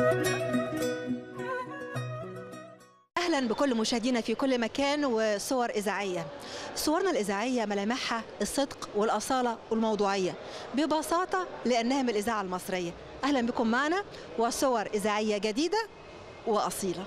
اهلا بكل مشاهدينا في كل مكان وصور اذاعيه صورنا الاذاعيه ملامحها الصدق والاصاله والموضوعيه ببساطه لانها من الاذاعه المصريه اهلا بكم معنا وصور اذاعيه جديده واصيله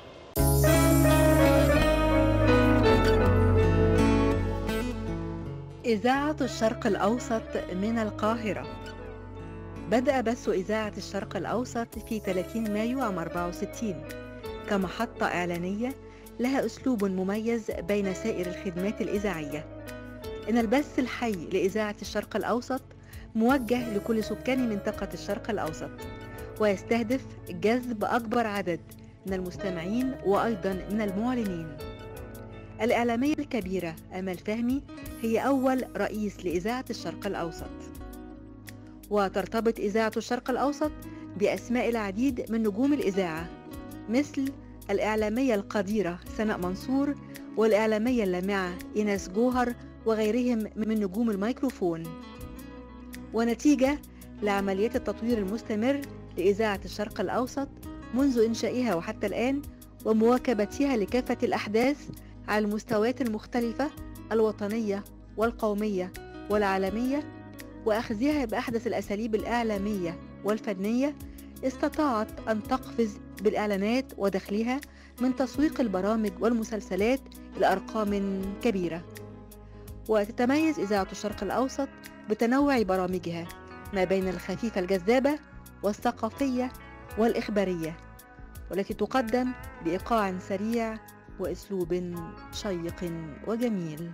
إذاعة الشرق الأوسط من القاهرة بدأ بث إذاعة الشرق الأوسط في 30 مايو عام 64 كمحطة إعلانية لها أسلوب مميز بين سائر الخدمات الإذاعية إن البث الحي لإذاعة الشرق الأوسط موجه لكل سكان منطقة الشرق الأوسط ويستهدف جذب أكبر عدد من المستمعين وأيضا من المعلنين الإعلامية الكبيرة أمل فهمي هي أول رئيس لإذاعة الشرق الأوسط وترتبط إذاعة الشرق الأوسط بأسماء العديد من نجوم الإذاعة مثل الإعلامية القديرة سناء منصور والإعلامية اللامعة إيناس جوهر وغيرهم من نجوم الميكروفون ونتيجة لعمليات التطوير المستمر لإذاعة الشرق الأوسط منذ إنشائها وحتى الآن ومواكبتها لكافة الأحداث على المستويات المختلفة الوطنية والقومية والعالمية وأخذها بأحدث الأساليب الإعلامية والفنية استطاعت أن تقفز بالإعلانات ودخلها من تسويق البرامج والمسلسلات لأرقام كبيرة وتتميز إذاعة الشرق الأوسط بتنوع برامجها ما بين الخفيفة الجذابة والثقافية والإخبارية والتي تقدم بإيقاع سريع وأسلوب شيق وجميل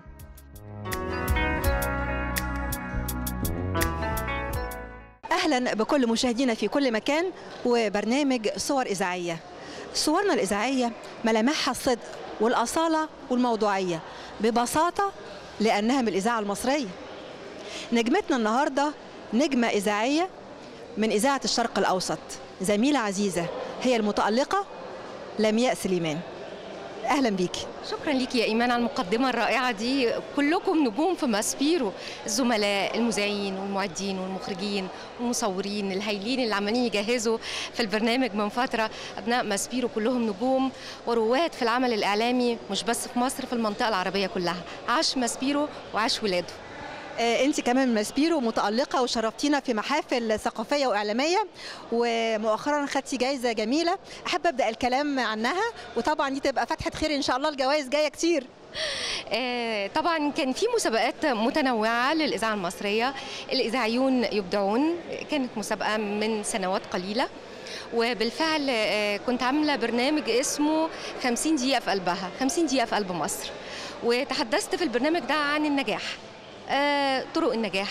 اهلا بكل مشاهدينا في كل مكان وبرنامج صور اذاعيه صورنا الاذاعيه ملامحها الصدق والاصاله والموضوعيه ببساطه لانها من الاذاعه المصريه نجمتنا النهارده نجمه اذاعيه من اذاعه الشرق الاوسط زميله عزيزه هي المتالقه لمياء سليمان اهلا بيكي شكرا ليكي يا ايمان على المقدمه الرائعه دي كلكم نجوم في ماسبيرو الزملاء المذيعين والمعدين والمخرجين والمصورين الهايلين اللي عمالين يجهزوا في البرنامج من فتره ابناء ماسبيرو كلهم نجوم ورواد في العمل الاعلامي مش بس في مصر في المنطقه العربيه كلها عاش ماسبيرو وعاش ولاده انت كمان من ماسبيرو متالقه وشرفتينا في محافل ثقافيه واعلاميه ومؤخرا خدتي جايزه جميله احب ابدا الكلام عنها وطبعا دي تبقى فتحه خير ان شاء الله الجوائز جايه كتير آه طبعا كان في مسابقات متنوعه للاذاعه المصريه الاذاعيون يبدعون كانت مسابقه من سنوات قليله وبالفعل آه كنت عامله برنامج اسمه 50 دقيقه في قلبها 50 دقيقه في قلب مصر وتحدثت في البرنامج ده عن النجاح آه، طرق النجاح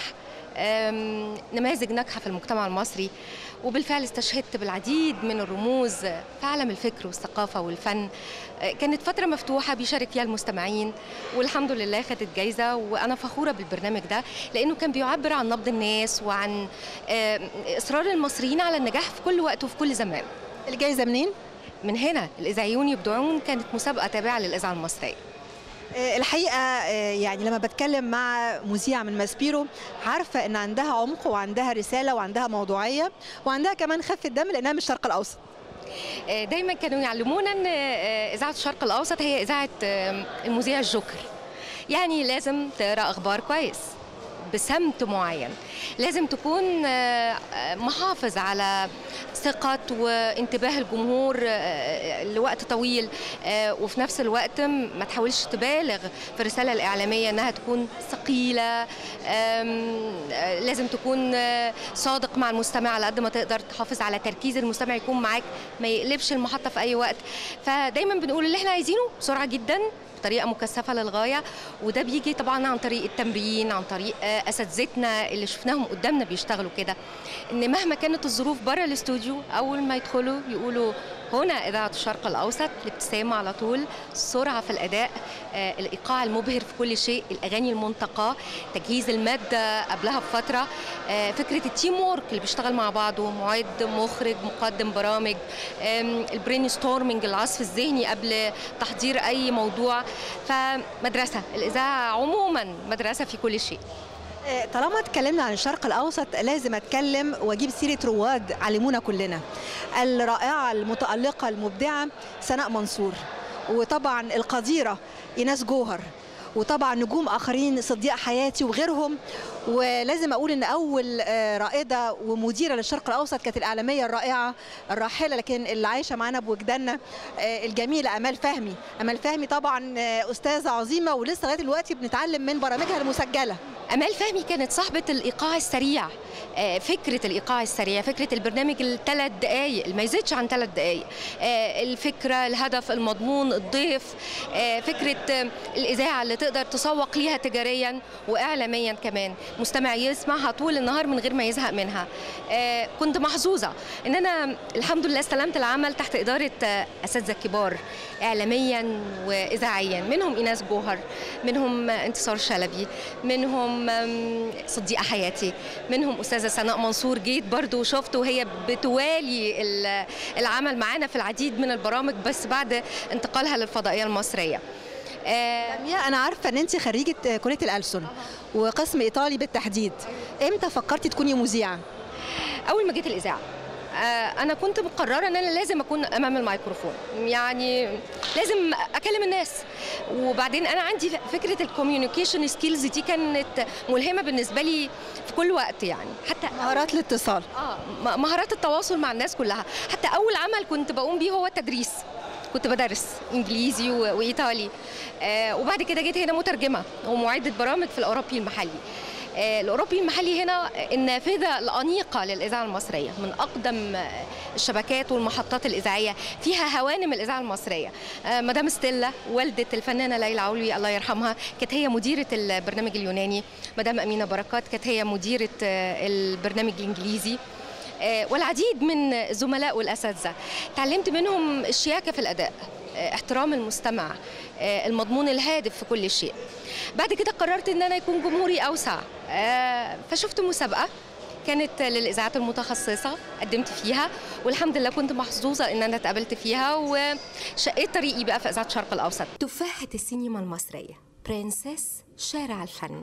نماذج ناجحه في المجتمع المصري وبالفعل استشهدت بالعديد من الرموز في عالم الفكر والثقافه والفن آه، كانت فتره مفتوحه بيشارك فيها المستمعين والحمد لله خدت جايزه وانا فخوره بالبرنامج ده لانه كان بيعبر عن نبض الناس وعن اصرار المصريين على النجاح في كل وقت وفي كل زمان الجايزه منين من هنا الاذاعيون يبدعون كانت مسابقه تابعه للاذاعه المصريه الحقيقه يعني لما بتكلم مع مذيعه من ماسبيرو عارفه ان عندها عمق وعندها رساله وعندها موضوعيه وعندها كمان خفه دم لانها من الشرق الاوسط دايما كانوا يعلمونا ان اذاعه الشرق الاوسط هي اذاعه المذيع الجوكر يعني لازم تقرا اخبار كويس بسمت معين لازم تكون محافظ على ثقة وانتباه الجمهور لوقت طويل وفي نفس الوقت ما تحاولش تبالغ في الرسالة الإعلامية أنها تكون ثقيلة لازم تكون صادق مع المستمع على قد ما تقدر تحافظ على تركيز المستمع يكون معاك ما يقلبش المحطة في أي وقت فدايما بنقول اللي احنا عايزينه بسرعة جدا بطريقه مكثفه للغايه وده بيجي طبعا عن طريق التمرين عن طريق اساتذتنا اللي شفناهم قدامنا بيشتغلوا كده ان مهما كانت الظروف بره الاستوديو اول ما يدخلوا يقولوا هنا إذاعة الشرق الأوسط الابتسامة على طول السرعة في الأداء آه، الإيقاع المبهر في كل شيء الأغاني المنتقاة تجهيز المادة قبلها بفترة آه، فكرة التيم وورك اللي بيشتغل مع بعضه معد مخرج مقدم برامج البرين ستورمنج العصف الذهني قبل تحضير أي موضوع فمدرسة الإذاعة عموما مدرسة في كل شيء آه، طالما اتكلمنا عن الشرق الاوسط لازم اتكلم واجيب سيره رواد علمونا كلنا الرائعه المتالقه المبدعه سناء منصور وطبعا القديره ايناس جوهر وطبعا نجوم اخرين صديق حياتي وغيرهم ولازم اقول ان اول آه، رائده ومديره للشرق الاوسط كانت الاعلاميه الرائعه الراحله لكن اللي عايشه معانا بوجداننا آه، الجميله امال فهمي امال فهمي طبعا آه، استاذه عظيمه ولسه لغايه دلوقتي بنتعلم من برامجها المسجله امال فهمي كانت صاحبه الايقاع السريع آه، فكره الايقاع السريع فكره البرنامج الثلاث دقائق اللي ما يزيدش عن ثلاث دقائق آه، الفكره الهدف المضمون الضيف آه، فكره آه، الاذاعه اللي تقدر تسوق ليها تجاريا واعلاميا كمان مستمع يسمعها طول النهار من غير ما يزهق منها آه، كنت محظوظه ان انا الحمد لله استلمت العمل تحت اداره آه، اساتذه كبار اعلاميا واذاعيا منهم ايناس جوهر منهم آه، انتصار شلبي منهم آم، صديقه حياتي منهم استاذه سناء منصور جيت برضو وشفت وهي بتوالي ال- العمل معانا في العديد من البرامج بس بعد انتقالها للفضائيه المصريه آه، لميا انا عارفه ان انت خريجه آه، كليه الألسن وقسم ايطالي بالتحديد امتى فكرتي تكوني مذيعه اول ما جيت الاذاعه آه، انا كنت مقرره ان انا لازم اكون امام الميكروفون يعني لازم اكلم الناس وبعدين انا عندي فكره الكوميونيكيشن سكيلز دي كانت ملهمه بالنسبه لي في كل وقت يعني حتى مهارات الاتصال اه م- مهارات التواصل مع الناس كلها حتى اول عمل كنت بقوم بيه هو التدريس كنت بدرس انجليزي و- وايطالي آه وبعد كده جيت هنا مترجمه ومعده برامج في الاوروبي المحلي آه الاوروبي المحلي هنا النافذه الانيقه للاذاعه المصريه من اقدم آه، الشبكات والمحطات الاذاعيه فيها هوانم الاذاعه المصريه آه مدام ستيلا والده الفنانه ليلى علوي الله يرحمها كانت هي مديره البرنامج اليوناني مدام امينه بركات كانت هي مديره آه، البرنامج الانجليزي آه، والعديد من الزملاء والاساتذه تعلمت منهم الشياكه في الاداء آه، احترام المستمع آه، المضمون الهادف في كل شيء بعد كده قررت ان انا يكون جمهوري اوسع آه، فشفت مسابقه كانت للاذاعات المتخصصه قدمت فيها والحمد لله كنت محظوظه ان انا اتقابلت فيها وشقيت طريقي بقى في اذاعه الشرق الاوسط تفاحه السينما المصريه برنسس شارع الفن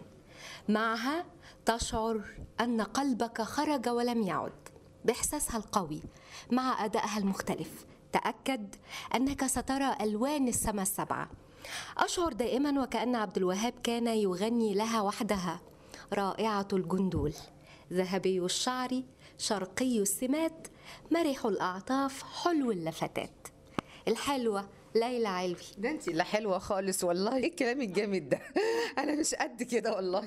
معها تشعر ان قلبك خرج ولم يعد باحساسها القوي مع ادائها المختلف تاكد انك سترى الوان السماء السبعه اشعر دائما وكان عبد الوهاب كان يغني لها وحدها رائعه الجندول ذهبي الشعر شرقي السمات مرح الاعطاف حلو اللفتات الحلوه ليلى علوي ده انت اللي حلوه خالص والله ايه الكلام الجامد ده انا مش قد كده والله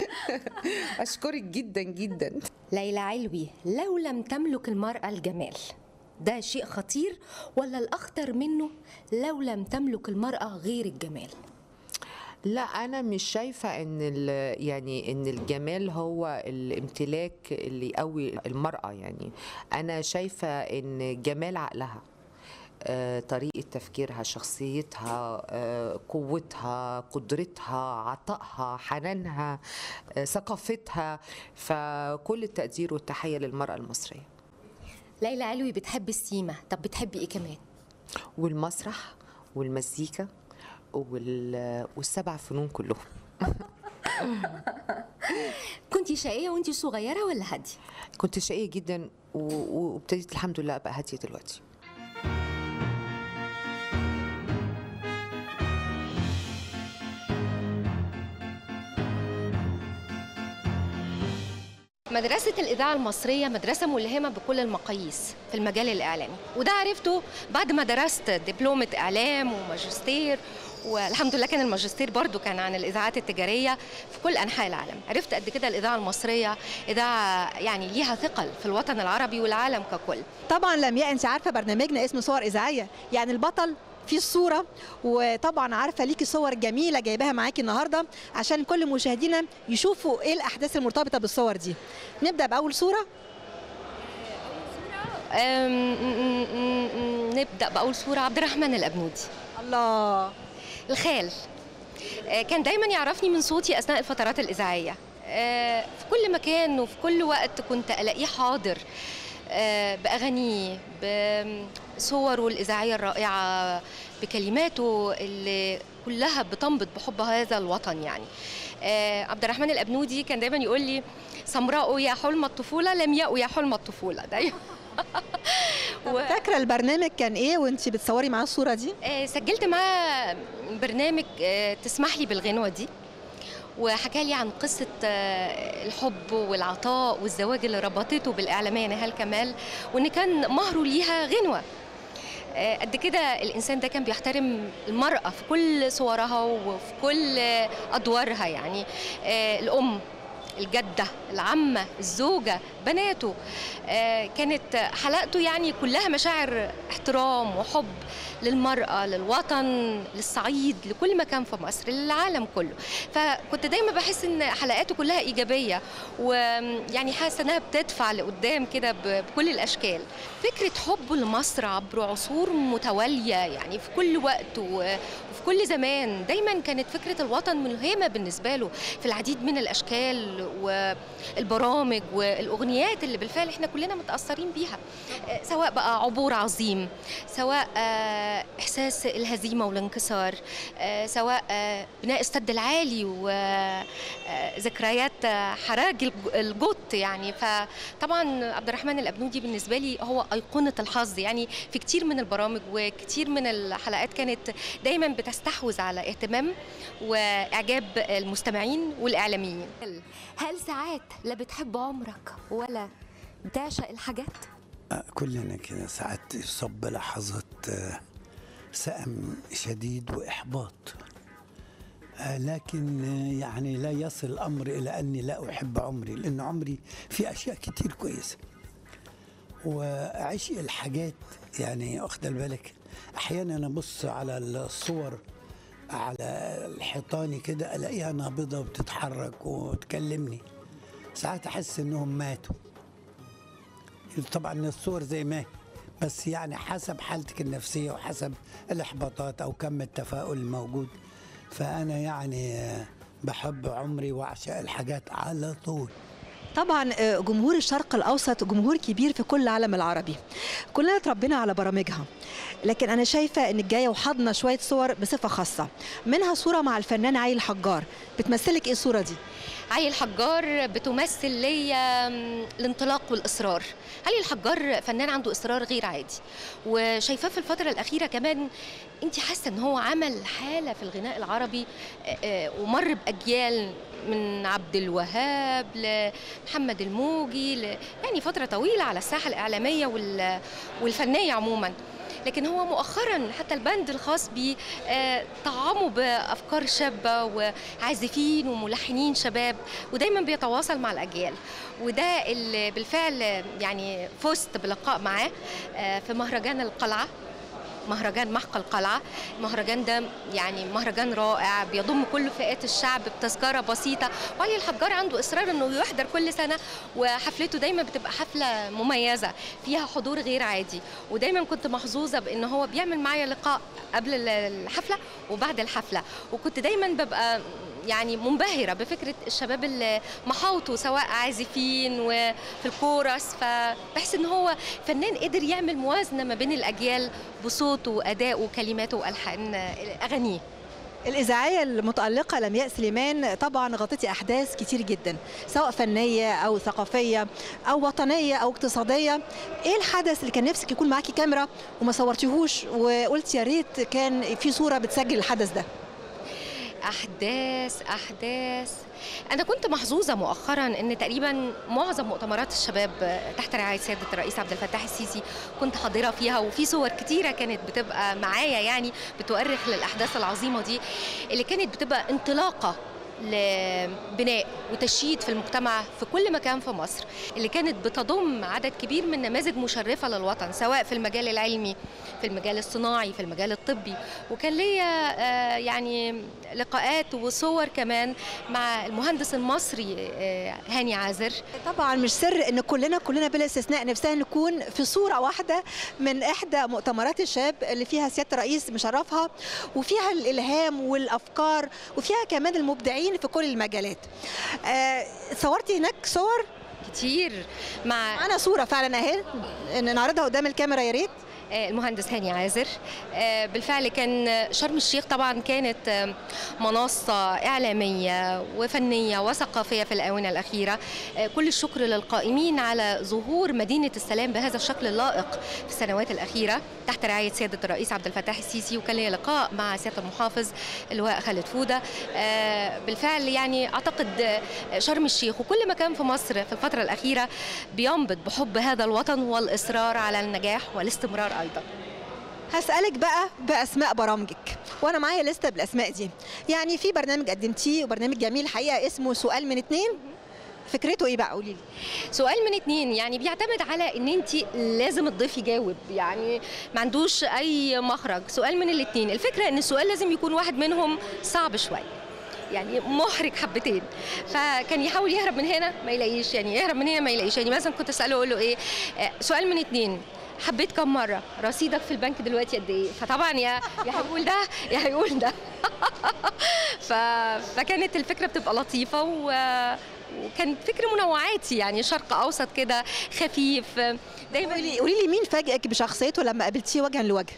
اشكرك جدا جدا ليلى علوي لو لم تملك المرأة الجمال ده شيء خطير ولا الأخطر منه لو لم تملك المرأة غير الجمال لا انا مش شايفه ان ال- يعني ان الجمال هو الامتلاك اللي يقوي المراه يعني انا شايفه ان جمال عقلها آه، طريقة تفكيرها شخصيتها آه، قوتها قدرتها عطائها حنانها آه، ثقافتها فكل التقدير والتحية للمرأة المصرية ليلى علوي بتحب السيما طب بتحبي إيه كمان؟ والمسرح والمزيكا وال- والسبع فنون كلهم كنتي شقية وانتي صغيرة ولا هادية؟ كنت شقية جدا و- و- وابتديت الحمد لله ابقى هادية دلوقتي مدرسة الإذاعة المصرية مدرسة ملهمة بكل المقاييس في المجال الإعلامي وده عرفته بعد ما درست دبلومة إعلام وماجستير والحمد لله كان الماجستير برضو كان عن الإذاعات التجارية في كل أنحاء العالم عرفت قد كده الإذاعة المصرية إذاعة يعني ليها ثقل في الوطن العربي والعالم ككل طبعا لمياء انت عارفه برنامجنا اسمه صور اذاعيه يعني البطل في الصوره وطبعا عارفه ليكي صور جميله جايباها معاكي النهارده عشان كل مشاهدينا يشوفوا ايه الاحداث المرتبطه بالصور دي نبدا باول صوره أم- م- م- م- نبدأ بأول صورة عبد الرحمن الأبنودي الله الخال آه، كان دايما يعرفني من صوتي اثناء الفترات الاذاعيه آه، في كل مكان وفي كل وقت كنت الاقيه حاضر آه، باغانيه بصوره الاذاعيه الرائعه بكلماته اللي كلها بتنبض بحب هذا الوطن يعني آه، عبد الرحمن الابنودي كان دايما يقول لي سمراء يا حلم الطفوله لمياء يا حلم الطفوله دايما و- فاكره البرنامج كان ايه وانت بتصوري معاه الصوره دي آه، سجلت معاه برنامج آه، تسمح لي بالغنوة دي وحكى لي عن قصة آه، الحب والعطاء والزواج اللي ربطته بالإعلامية نهال كمال وإن كان مهره ليها غنوة آه، قد كده الإنسان ده كان بيحترم المرأة في كل صورها وفي كل آه، أدوارها يعني آه، الأم الجدة العمة الزوجة بناته آه، كانت حلقته يعني كلها مشاعر احترام وحب للمرأة للوطن للصعيد لكل مكان في مصر للعالم كله فكنت دايما بحس ان حلقاته كلها ايجابيه ويعني حاسه انها بتدفع لقدام كده ب- بكل الاشكال فكره حبه لمصر عبر عصور متواليه يعني في كل وقت و- وفي كل زمان دايما كانت فكره الوطن ملهمه بالنسبه له في العديد من الاشكال والبرامج والاغنيات اللي بالفعل احنا كلنا متاثرين بيها آه، سواء بقى عبور عظيم سواء آه، احساس الهزيمه والانكسار آه، سواء آه، بناء السد العالي وذكريات حراج الج- الجوت يعني فطبعا عبد الرحمن الابنودي بالنسبه لي هو ايقونه الحظ يعني في كتير من البرامج وكتير من الحلقات كانت دايما بتستحوذ على اهتمام واعجاب المستمعين والاعلاميين هل ساعات لا بتحب عمرك ولا بتعشق الحاجات؟ آه، كلنا كده ساعات يصب لحظات آه، سأم شديد وإحباط آه، لكن آه، يعني لا يصل الأمر إلى أني لا أحب عمري لأن عمري في أشياء كتير كويسة وعشق الحاجات يعني واخد بالك أحيانا أبص على الصور على الحيطان كده ألاقيها نابضة وبتتحرك وتكلمني ساعات أحس إنهم ماتوا طبعا الصور زي ما هي بس يعني حسب حالتك النفسية وحسب الإحباطات أو كم التفاؤل الموجود فأنا يعني آه، بحب عمري وأعشق الحاجات على طول طبعا آه، جمهور الشرق الاوسط جمهور كبير في كل العالم العربي كلنا اتربينا على برامجها لكن انا شايفه ان الجايه وحضنا شويه صور بصفه خاصه منها صوره مع الفنان عايل الحجار بتمثلك ايه الصوره دي علي الحجار بتمثل ليا م، الانطلاق والاصرار علي الحجار فنان عنده اصرار غير عادي وشايفاه في الفتره الاخيره كمان انت حاسه ان هو عمل حاله في الغناء العربي آه، آه، ومر باجيال من عبد الوهاب لمحمد الموجي ل... يعني فتره طويله على الساحه الاعلاميه وال... والفنيه عموما لكن هو مؤخرا حتى البند الخاص بيه آه، طعمه بافكار شابه وعازفين وملحنين شباب ودايما بيتواصل مع الاجيال وده اللي بالفعل يعني فزت بلقاء معاه آه، في مهرجان القلعه مهرجان محق القلعة المهرجان ده يعني مهرجان رائع بيضم كل فئات الشعب بتذكرة بسيطة وعلي الحجار عنده إصرار أنه يحضر كل سنة وحفلته دايما بتبقى حفلة مميزة فيها حضور غير عادي ودايما كنت محظوظة بأن هو بيعمل معايا لقاء قبل الحفلة وبعد الحفلة وكنت دايما ببقى يعني منبهرة بفكرة الشباب اللي محاوطه سواء عازفين وفي الكورس فبحس ان هو فنان قدر يعمل موازنة ما بين الأجيال بصوته وأدائه وكلماته وألحان أغانيه الإذاعية المتألقة لمياء سليمان طبعا غطيتي أحداث كتير جدا سواء فنية أو ثقافية أو وطنية أو اقتصادية إيه الحدث اللي كان نفسك يكون معاكي كاميرا وما صورتيهوش وقلت يا ريت كان في صورة بتسجل الحدث ده أحداث أحداث أنا كنت محظوظة مؤخرا إن تقريبا معظم مؤتمرات الشباب تحت رعاية سيادة الرئيس عبد الفتاح السيسي كنت حاضرة فيها وفي صور كتيرة كانت بتبقى معايا يعني بتؤرخ للأحداث العظيمة دي اللي كانت بتبقى انطلاقة لبناء وتشييد في المجتمع في كل مكان في مصر اللي كانت بتضم عدد كبير من نماذج مشرفة للوطن سواء في المجال العلمي في المجال الصناعي في المجال الطبي وكان ليا آه، يعني لقاءات وصور كمان مع المهندس المصري آه، هاني عازر طبعا مش سر ان كلنا كلنا بلا استثناء نفسنا نكون في صوره واحده من احدى مؤتمرات الشباب اللي فيها سياده الرئيس مشرفها وفيها الالهام والافكار وفيها كمان المبدعين في كل المجالات آه صورتي هناك صور كتير مع معانا صوره فعلا اهي ان نعرضها قدام الكاميرا يا ريت آه، المهندس هاني عازر آه، بالفعل كان شرم الشيخ طبعا كانت آه، منصة إعلامية وفنية وثقافية في الآونة الأخيرة آه، كل الشكر للقائمين على ظهور مدينة السلام بهذا الشكل اللائق في السنوات الأخيرة تحت رعاية سيادة الرئيس عبد الفتاح السيسي وكان لي لقاء مع سيادة المحافظ اللواء خالد فودة آه، بالفعل يعني أعتقد آه، شرم الشيخ وكل مكان في مصر في الفترة الأخيرة بينبض بحب هذا الوطن والإصرار على النجاح والاستمرار أيضا هسألك بقى بأسماء برامجك وأنا معايا لستة بالأسماء دي يعني في برنامج قدمتيه وبرنامج جميل حقيقة اسمه سؤال من اتنين فكرته ايه بقى قولي لي سؤال من اتنين يعني بيعتمد على ان انت لازم الضيف يجاوب يعني ما عندوش اي مخرج سؤال من الاتنين الفكره ان السؤال لازم يكون واحد منهم صعب شويه يعني محرج حبتين فكان يحاول يهرب من هنا ما يلاقيش يعني يهرب من هنا ما يلاقيش يعني مثلا كنت اساله اقول له ايه آه، سؤال من اتنين حبيت كم مره رصيدك في البنك دلوقتي قد ايه فطبعا يا يا هيقول ده يا هيقول ده ف... فكانت الفكره بتبقى لطيفه و... وكان فكر منوعاتي يعني شرق اوسط كده خفيف دايما قولي قولي لي مين فاجئك بشخصيته لما قابلتيه وجها لوجه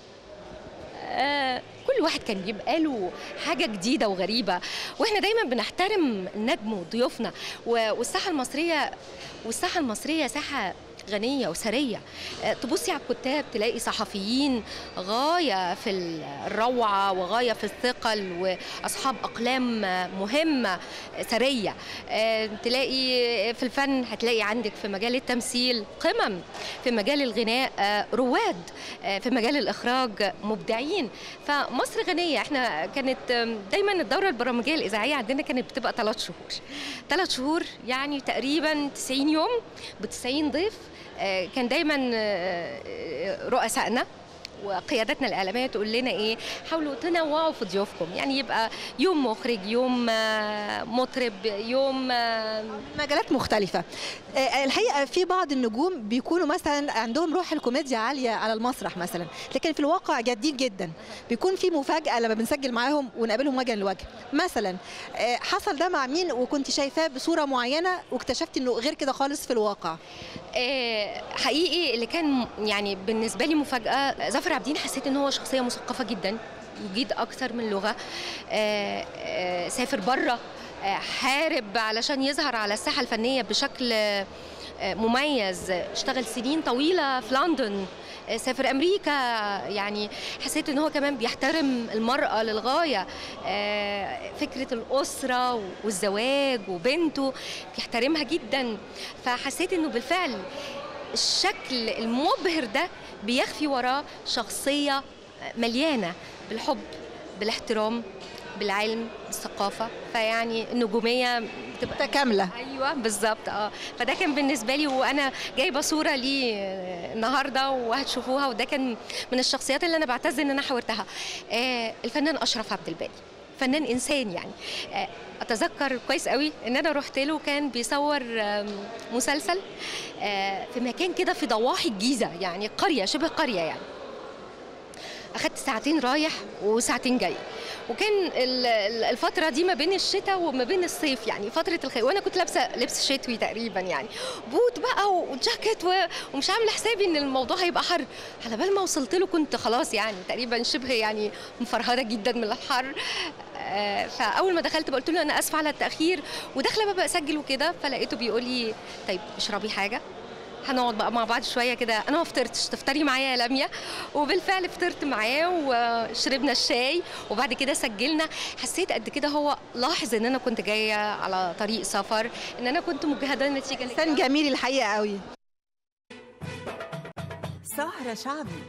آه، كل واحد كان بيبقى له حاجة جديدة وغريبة واحنا دايما بنحترم النجم وضيوفنا و- والساحة المصرية والساحة المصرية ساحة غنية وثرية آه، تبصي على الكتاب تلاقي صحفيين غاية في الروعة وغاية في الثقل وأصحاب أقلام آه، مهمة آه، ثرية آه، تلاقي في الفن هتلاقي عندك في مجال التمثيل قمم في مجال الغناء آه، رواد آه، في مجال الإخراج مبدعين فمصر غنية احنا كانت آم، دايما الدورة البرامجية الإذاعية عندنا كانت بتبقى ثلاث شهور ثلاث شهور يعني تقريبا 90 يوم ب 90 ضيف آه، كان دايما آه، آه، رؤسائنا وقيادتنا الإعلامية تقول لنا إيه حاولوا تنوعوا في ضيوفكم يعني يبقى يوم مخرج يوم آه، مطرب يوم آه، مجالات مختلفة آه، الحقيقة في بعض النجوم بيكونوا مثلا عندهم روح الكوميديا عالية على المسرح مثلا لكن في الواقع جادين جدا بيكون في مفاجأة لما بنسجل معاهم ونقابلهم وجها لوجه مثلا آه، حصل ده مع مين وكنت شايفاه بصورة معينة واكتشفت انه غير كده خالص في الواقع آه، حقيقي اللي كان يعني بالنسبه لي مفاجاه ظافر عابدين حسيت ان هو شخصيه مثقفه جدا يجيد اكثر من لغه آه، آه، سافر بره آه، حارب علشان يظهر على الساحه الفنيه بشكل آه، مميز اشتغل سنين طويله في لندن آه، سافر امريكا يعني حسيت ان هو كمان بيحترم المراه للغايه آه، فكره الاسره والزواج وبنته بيحترمها جدا فحسيت انه بالفعل الشكل المبهر ده بيخفي وراه شخصيه مليانه بالحب بالاحترام بالعلم بالثقافه فيعني النجوميه بتبقى متكاملة ايوه بالظبط اه فده كان بالنسبه لي وانا جايبه صوره ليه آه، النهارده وهتشوفوها وده كان من الشخصيات اللي انا بعتز ان انا حاورتها آه الفنان اشرف عبد الباقي فنان انسان يعني آه اتذكر كويس قوي ان انا رحت له كان بيصور آم، مسلسل آه في مكان كده في ضواحي الجيزه يعني قريه شبه قريه يعني اخدت ساعتين رايح وساعتين جاي وكان ال- ال- الفتره دي ما بين الشتاء وما بين الصيف يعني فتره الخير وانا كنت لابسه لبس شتوي تقريبا يعني بوت بقى وجاكيت و- ومش عامله حسابي ان الموضوع هيبقى حر على بال ما وصلت له كنت خلاص يعني تقريبا شبه يعني مفرهده جدا من الحر آه، فاول ما دخلت قلت له انا اسفه على التاخير وداخله ببقى اسجل وكده فلقيته بيقول لي طيب اشربي حاجه هنقعد بقى مع بعض شويه كده انا ما فطرتش تفطري معايا يا لميا وبالفعل فطرت معاه وشربنا الشاي وبعد كده سجلنا حسيت قد كده هو لاحظ ان انا كنت جايه على طريق سفر ان انا كنت مجهده نتيجه انسان جميل الحقيقة قوي سهرة شعبي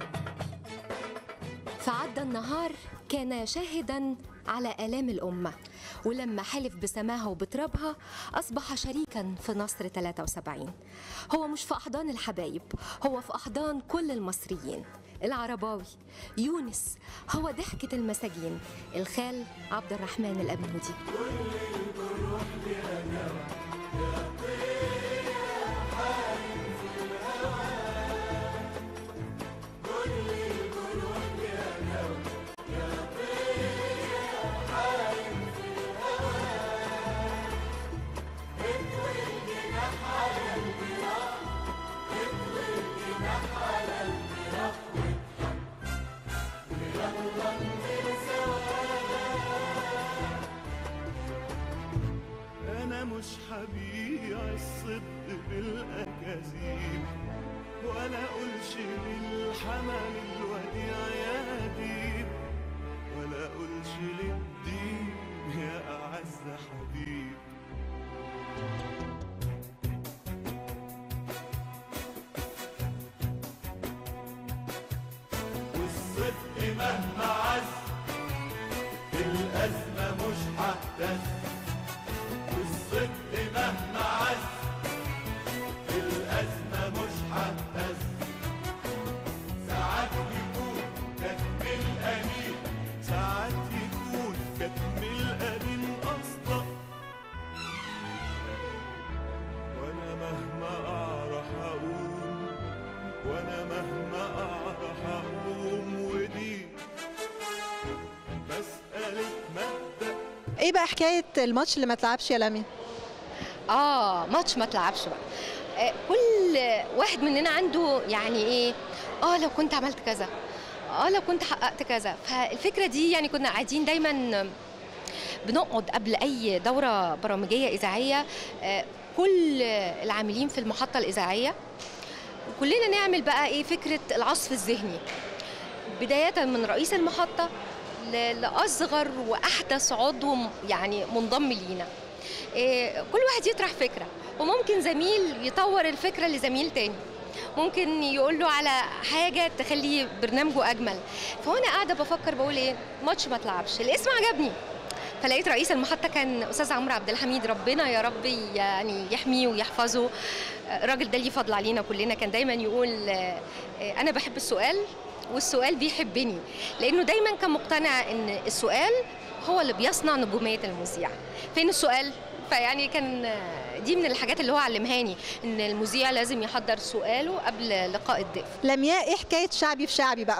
فعدى النهار كان شاهدا على آلام الأمة ولما حلف بسماها وبترابها أصبح شريكا في نصر 73 هو مش في أحضان الحبايب هو في أحضان كل المصريين العرباوي يونس هو ضحكة المساجين الخال عبد الرحمن الأبنودي مهما عز في الأزمة مش ههتز والصدق مهما عز في الأزمة مش ههتز ساعات يكون كتم الأنين ساعات يكون كتم الأنين أصلا وأنا مهما أعرف أقوم وأنا مهما أعرف أقوم ودي مسألة مبدأ ايه بقى حكايه الماتش اللي ما تلعبش يا لميا اه ماتش ما تلعبش بقى آه، كل واحد مننا عنده يعني ايه اه لو كنت عملت كذا اه لو كنت حققت كذا فالفكره دي يعني كنا قاعدين دايما بنقعد قبل اي دوره برامجيه اذاعيه آه، كل العاملين في المحطه الاذاعيه وكلنا نعمل بقى ايه فكره العصف الذهني بدايه من رئيس المحطه ل- لاصغر واحدث عضو م- يعني منضم لينا إيه، كل واحد يطرح فكره وممكن زميل يطور الفكره لزميل تاني ممكن يقول له على حاجه تخلي برنامجه اجمل فوانا قاعده بفكر بقول ايه ماتش ما تلعبش الاسم عجبني فلقيت رئيس المحطه كان استاذ عمرو عبد الحميد ربنا يا رب يعني يحميه ويحفظه الراجل ده ليه فضل علينا كلنا كان دايما يقول آه، آه، انا بحب السؤال والسؤال بيحبني لانه دايما كان مقتنع ان السؤال هو اللي بيصنع نجوميه المذيع فين السؤال فيعني كان آه، دي من الحاجات اللي هو علمهاني ان المذيع لازم يحضر سؤاله قبل لقاء الضيف لمياء ايه حكايه شعبي في شعبي بقى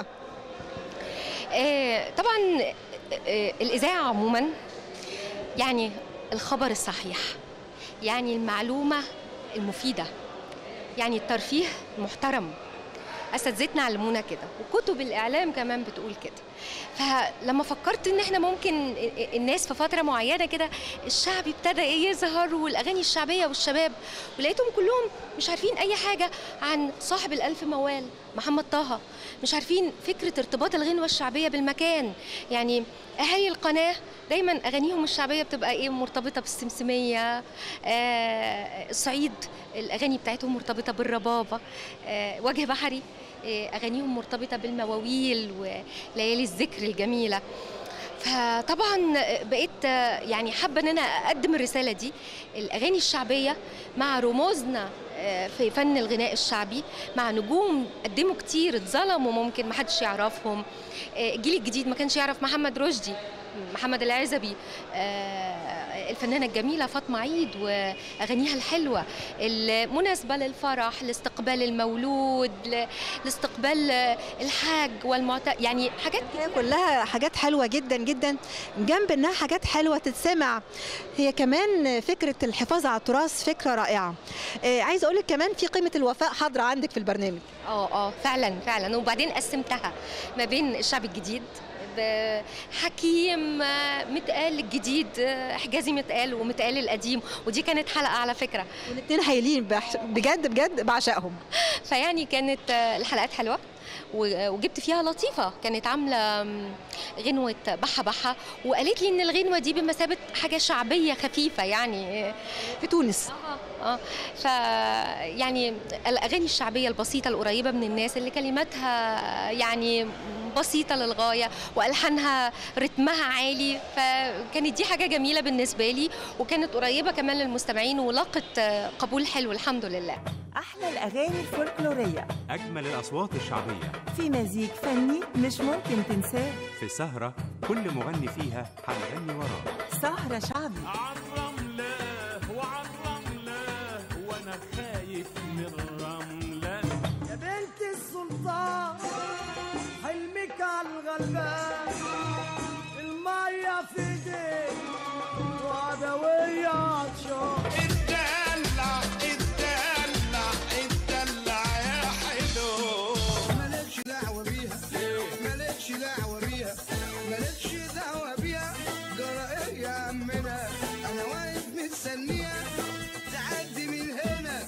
آه، طبعا آه، الإذاعة عموما يعني الخبر الصحيح يعني المعلومة المفيدة يعني الترفيه المحترم اساتذتنا علمونا كده وكتب الاعلام كمان بتقول كده فلما فكرت ان احنا ممكن الناس في فتره معينه كده الشعبي ابتدى ايه يظهر والاغاني الشعبيه والشباب ولقيتهم كلهم مش عارفين اي حاجه عن صاحب الالف موال محمد طه مش عارفين فكره ارتباط الغنوه الشعبيه بالمكان يعني اهالي القناه دايما اغانيهم الشعبيه بتبقى ايه مرتبطه بالسمسميه آه الصعيد الاغاني بتاعتهم مرتبطه بالربابه آه وجه بحري آه اغانيهم مرتبطه بالمواويل وليالي الذكر الجميله فطبعا بقيت يعني حابه ان انا اقدم الرساله دي الاغاني الشعبيه مع رموزنا في فن الغناء الشعبي مع نجوم قدموا كتير اتظلموا ممكن ما حدش يعرفهم الجيل الجديد ما كانش يعرف محمد رشدي محمد العزبي الفنانة الجميلة فاطمة عيد وأغانيها الحلوة المناسبة للفرح لاستقبال المولود لاستقبال الحاج والمعت يعني حاجات هي كلها حاجات حلوة جدا جدا جنب انها حاجات حلوة تتسمع هي كمان فكرة الحفاظ على التراث فكرة رائعة آه عايز اقول لك كمان في قيمة الوفاء حاضرة عندك في البرنامج اه اه فعلا فعلا وبعدين قسمتها ما بين الشعب الجديد حكيم متقال الجديد حجازي متقال ومتقال القديم ودي كانت حلقه على فكره والاثنين هايلين بجد بجد بعشقهم فيعني كانت الحلقات حلوه وجبت فيها لطيفه كانت عامله غنوه بحه بحه وقالت لي ان الغنوه دي بمثابه حاجه شعبيه خفيفه يعني في تونس اه اه ف يعني الاغاني الشعبيه البسيطه القريبه من الناس اللي كلماتها يعني بسيطه للغايه والحانها رتمها عالي فكانت دي حاجه جميله بالنسبه لي وكانت قريبه كمان للمستمعين ولاقت قبول حلو الحمد لله أحلى الأغاني الفولكلورية أجمل الأصوات الشعبية في مزيج فني مش ممكن تنساه في سهرة كل مغني فيها هنغني وراه سهرة شعبي عالرملة وعالرملة وأنا خايف من الرملة يا بنت السلطان حلمك على الغلبان المية في ايديك وعدوية عطشان اتدلع اتدلع اتدلع يا حلو مالكش دعوة بيها مالكش دعوة بيها مالكش دعوة بيها جرى ايه يا عمنا انا واقف مستنيها تعدي من هنا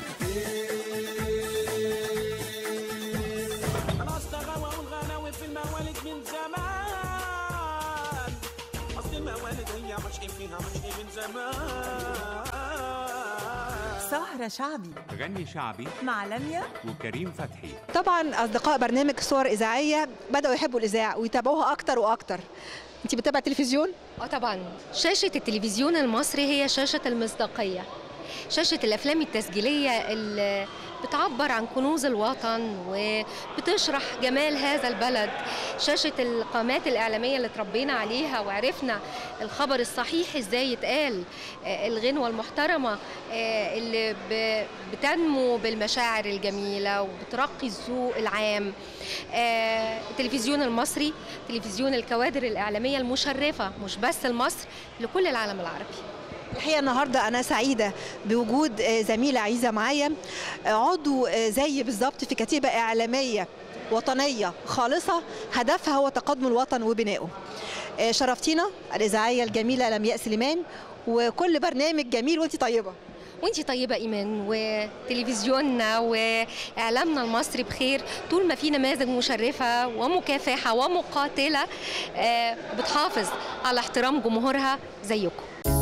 انا اشتغل والغناوي في الموالد من زمان اصل الموالد هي مش فيها مش من زمان سهرة شعبي غني شعبي مع لميا وكريم فتحي طبعا اصدقاء برنامج صور اذاعيه بداوا يحبوا الاذاعه ويتابعوها اكتر واكتر انت بتتابع التلفزيون اه طبعا شاشة التلفزيون المصري هي شاشة المصداقية شاشة الأفلام التسجيلية اللي بتعبر عن كنوز الوطن وبتشرح جمال هذا البلد شاشة القامات الإعلامية اللي تربينا عليها وعرفنا الخبر الصحيح إزاي يتقال آه، الغنوة المحترمة آه، اللي ب- بتنمو بالمشاعر الجميلة وبترقي الذوق العام آه، التلفزيون المصري تلفزيون الكوادر الإعلامية المشرفة مش بس لمصر لكل العالم العربي الحقيقه النهارده انا سعيده بوجود آه، زميله عزيزه معايا آه، عضو آه، زي بالظبط في كتيبه اعلاميه وطنيه خالصه هدفها هو تقدم الوطن وبنائه آه، شرفتينا الاذاعيه الجميله لمياء سليمان وكل برنامج جميل وانت طيبه وانتي طيبة إيمان وتلفزيوننا وإعلامنا المصري بخير طول ما في نماذج مشرفة ومكافحة ومقاتلة آه، بتحافظ على احترام جمهورها زيكم